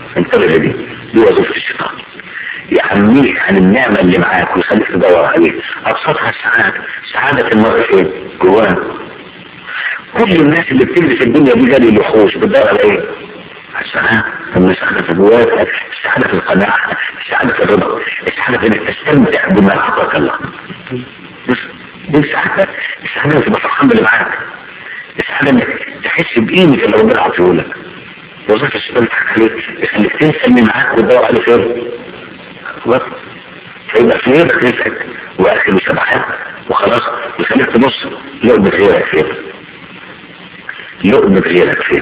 انتبه لدي دي وظيفة الشيطان يحميك عن النعمة اللي معاك ويخليك تدور عليها أبسطها السعادة سعادة المرء فين؟ جواه كل الناس اللي بتلبس الدنيا دي زي الوحوش بتدور على ايه؟ على السعادة ثم السعادة في جواك السعادة في القناعة السعادة في الرضا السعادة في انك تستمتع بما أعطاك الله بس دي السعادة السعادة انك تبقى فرحان باللي معاك السعادة انك تحس بقيمة اللي ربنا عطيه وظيفة الشيطان يضحك عليك يخليك تنسى اللي معاك وتدور عليه فين خلاص فيبقى في غيرك رزقك واكل وشبعان وخلاص يخليك تبص لقمة غيرك فين لقمة غيرك فين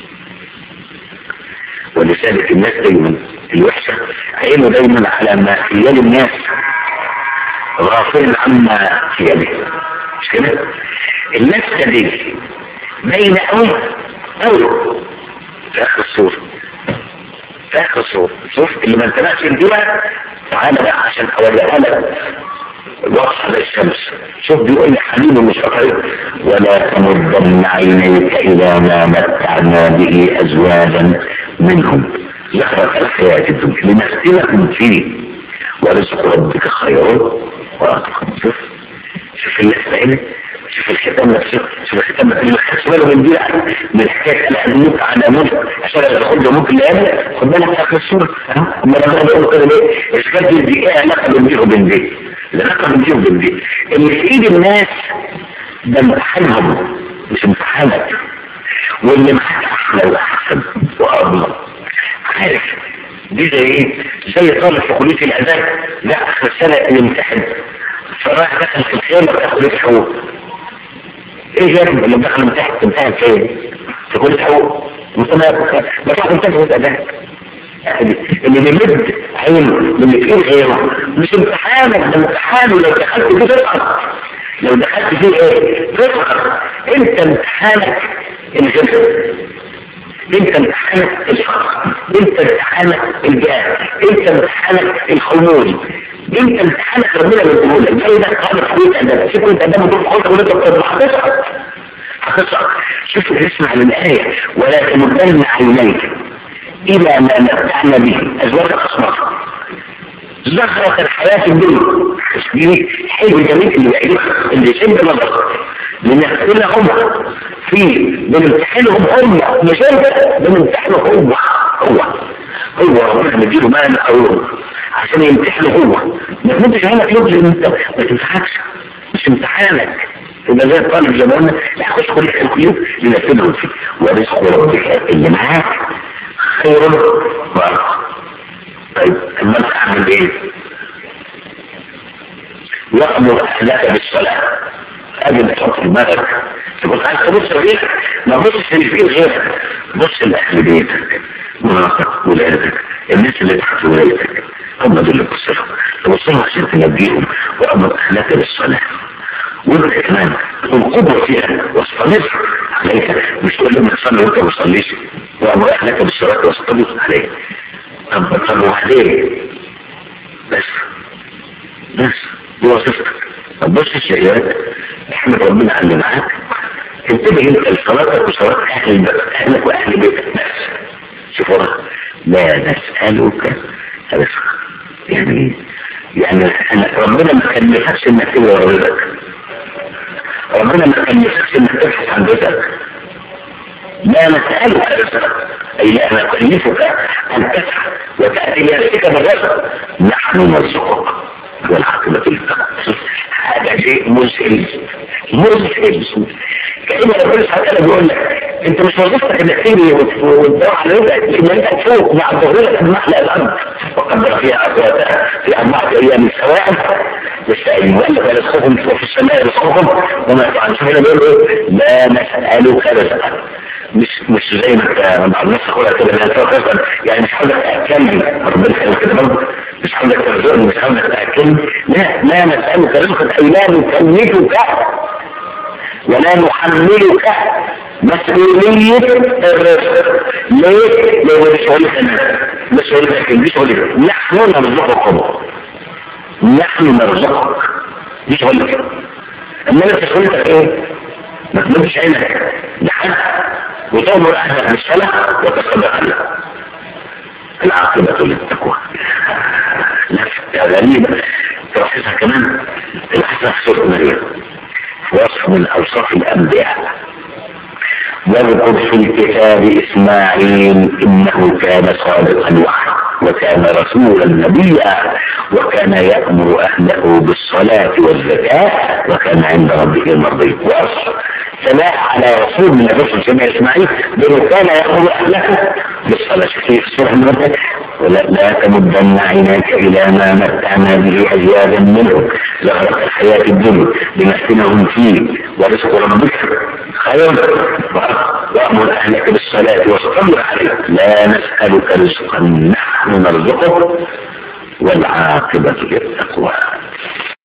ولذلك الناس دايما الوحشة عينه دايما على ما في يد الناس غافل عما في يده مش كده الناس دي باينة قوي قوي في اخر الصورة في اخر الصورة شوف اللي ما انتبهش لديها تعالى بقى عشان اوريها لك واضحة زي الشمس شوف بيقول لي حبيبي مش فقير ولا تمدن عينيك الى ما متعنا به ازواجا منهم زهرة الحياة الدنيا لنفتنهم فيه ورزق ربك خير وأطلق شوف شوف الناس بعينك شوف الختام نفسه شوف الختام اللي ما خدش باله من دي من حكايه الانوك على موت عشان لما تاخد ممكن لان خد بالك في اخر السوره اما انا بقول كده ليه؟ الحكايه دي دي ايه علاقه بين دي وبين دي؟ العلاقه بين دي وبين دي اللي في ايد الناس ده امتحانهم مش امتحانك واللي معاك احلى واحسن واضمن عارف دي زي ايه؟ زي طالب في كليه الاذان لا اخر السنه يمتحن فراح دخل في الخيمه تاخد الحقوق ايه يا ابني لما دخل امتحن تمتحن فين؟ في كليه حقوق انت ما ما تاخد امتحن في الاذان اللي بيمد عينه اللي في غيره مش امتحانك ده امتحان ولو دخلت فيه تسقط لو دخلت فيه ايه؟ تسقط انت امتحانك الغير انت امتحانك الفقر انت امتحانك الجاه انت امتحانك الخمول انت امتحانك ربنا بيقول زي ده قال حبيب ادب شوف انت ادب وتروح خالص وانت بتطلع هتسقط هتسقط شوف اسمع للآية ولا تمدن عينيك إلى ما متعنا به أزواج الأصناف زخرة الحياة الدنيا دي حلو جميل اللي بيعجبك اللي يشد نظرك لنختلهم في بنمتحنهم هم مش انت بنمتحنه هو هو هو ربنا مديله مال او عشان يمتحنه هو ما كنتش هنا تطلب انت ما تمتحنش مش امتحانك يبقى زي الطالب زي ما قلنا لا خش كل الكلية لنفذهم فيه ورزق ربك اللي معاك خير وارقى طيب اما انت اعمل ايه؟ يأمر اهلك بالصلاة قبل تحط دماغك تقول عايز تبص فيك ما تبصش اللي فيه غيرك بص لاهل بيتك مراتك ولادك الناس اللي تحت ولايتك هم دول اللي تبص لهم تبص لهم عشان تنبيهم وامر اهلك بالصلاه ويبقى كمان القدوة فيها واستمر عليها مش تقول لهم تصلي وانت ما تصليش وامر اهلك بالصلاه واستمر عليها طب صلوا عليه بس بس دي وظيفتك ما تبصش لعيالك احمد ربنا على اللي معاك انتبه انت لصلاتك وصلاه اهل البيت اهلك واهل بيتك بس شوف ورا لا نسالك رزقا يعني يعني أنا ربنا ما كلفكش انك تبقى رزقك ربنا ما كلفكش انك تبحث عن رزقك لا نسألك رزقك أي لا نكلفك أن تسعى وتأتي لنفسك بالرزق نحن نرزقك والعاقبة للتقوى هذا شيء مذهل مذهل كأن ربنا سبحانه وتعالى بيقول لك انت مش وظيفتك انك تيجي وتدور على رزقك ان انت تفوق مع ظهورك محلى الارض وقدر فيها اقواتها في اربعه ايام سواء للسائل وقال رزقهم وفي السماء رزقهم وما يفعل هنا بيقول لا نسالك رزقا مش مش زي ما مع الناس كلها كده لا تفكر يعني مش حاجه تاكلني ربنا قال كده برضه مش حاجه ترزقني مش حاجه تاكلني لا لا نسالك رزقا اي لا نكلفك ولا نحملك مسؤولية الرزق ليه؟ لأن مش هقولك أنا مش هقولك مش هقولك نحن نرزقكم نحن نرزقك مش هقولك أما أنت شغلتك إيه؟ ما تمدش عينك لحد وتأمر أهلك بالصلاة وتصدق عنها العاقبة للتقوى لفتة غريبة تلاحظها كمان تلاحظها في سورة مريم وصف من أوصاف الأنبياء واذكر في الكتاب إسماعيل إنه كان صادق الوعد وكان رسولا نبيا وكان يأمر أهله بالصلاة والزكاة وكان عند ربه مرضي وأصل ثناء على رسول من الرسل سيدنا إسماعيل بأنه كان يأمر أهله بالصلاة في سورة المدة ولا لا تمدن عيناك إلى ما متعنا به أزواجا منهم زهرة الحياة الدنيا لنفتنهم فيه ورزق ربك خير وأمر أهلك بالصلاة واصطبر عليه لا نسألك رزقا نحن نرزقك والعاقبة للتقوى